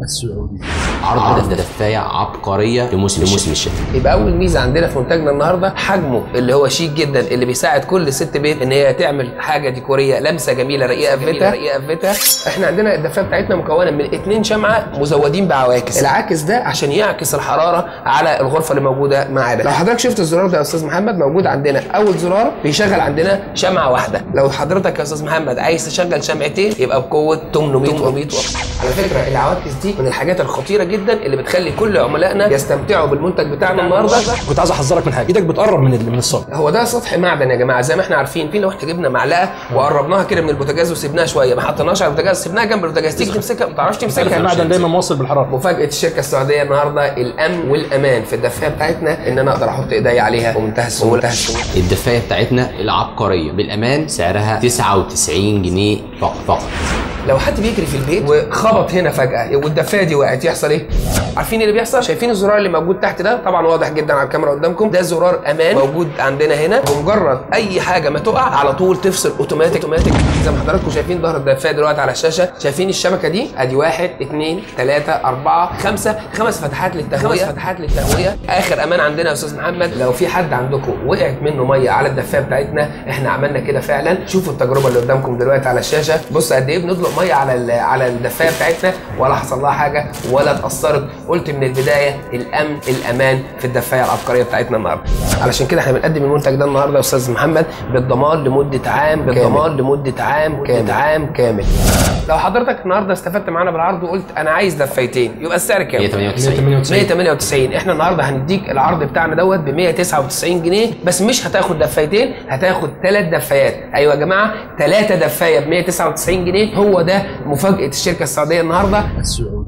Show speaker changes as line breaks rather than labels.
السعودي
عرض دفايه عبقريه لموسم لموسم الشتاء
يبقى اول ميزه عندنا في منتجنا النهارده حجمه اللي هو شيك جدا اللي بيساعد كل ست بيت ان هي تعمل حاجه ديكوريه لمسه جميله رقيقه في بيتها رقيقه في بيتها احنا عندنا الدفايه بتاعتنا مكونه من اتنين شمعه مزودين بعواكس العاكس ده عشان يعكس الحراره على الغرفه اللي موجوده معانا لو حضرتك شفت الزرار ده يا استاذ محمد موجود عندنا اول زرار بيشغل عندنا شمعه واحده لو حضرتك يا استاذ محمد عايز تشغل شمعتين يبقى بقوه 800 800 واط على فكره العواكس دي من الحاجات الخطيره جدا اللي بتخلي كل عملائنا يستمتعوا بالمنتج بتاعنا النهارده
كنت عايز احذرك من حاجه ايدك بتقرب من ال- من الصاج
هو ده سطح معدن يا جماعه زي ما احنا عارفين في لو احنا جبنا معلقه وقربناها كده من البوتاجاز وسيبناها شويه ما حطيناش على البوتاجاز سيبناها جنب البوتاجاز تيجي تمسكها ما تعرفش تمسكها
المعدن دايما موصل بالحراره
مفاجاه الشركه السعوديه النهارده الامن والامان في الدفايه بتاعتنا ان انا اقدر احط ايديا عليها بمنتهى السهوله منتهى السهوله
الدفايه بتاعتنا العبقريه بالامان سعرها 99 جنيه فقط فقط
لو حد بيجري في البيت وخبط هنا فجاه والدفايه دي وقعت يحصل ايه؟ عارفين إيه اللي بيحصل؟ شايفين الزرار اللي موجود تحت ده؟ طبعا واضح جدا على الكاميرا قدامكم ده زرار امان موجود عندنا هنا بمجرد اي حاجه ما تقع على طول تفصل اوتوماتيك اوتوماتيك زي ما حضراتكم شايفين ظهر الدفايه دلوقتي على الشاشه شايفين الشبكه دي ادي واحد اثنين ثلاثه اربعه خمسه خمس فتحات للتهويه خمس فتحات للتهويه اخر امان عندنا يا استاذ محمد لو في حد عندكم وقعت منه ميه على الدفايه بتاعتنا احنا عملنا كده فعلا شوفوا التجربه اللي قدامكم دلوقتي على الشاشه بص قد ايه بندلق ميه على ال- على الدفايه بتاعتنا ولا حصل لها حاجه ولا اتاثرت قلت من البدايه الامن الامان في الدفايه العبقريه بتاعتنا النهارده علشان كده احنا بنقدم المنتج ده النهارده يا استاذ محمد بالضمان لمده عام بالضمان لمده عام كامل عام كامل لو حضرتك النهارده استفدت معانا بالعرض وقلت انا عايز دفايتين يبقى السعر كام
198
198 احنا النهارده هنديك العرض بتاعنا دوت ب 199 جنيه بس مش هتاخد دفايتين هتاخد ثلاث دفايات ايوه يا جماعه ثلاثه دفايه ب 199 جنيه هو ده مفاجاه الشركه السعوديه النهارده
السعودي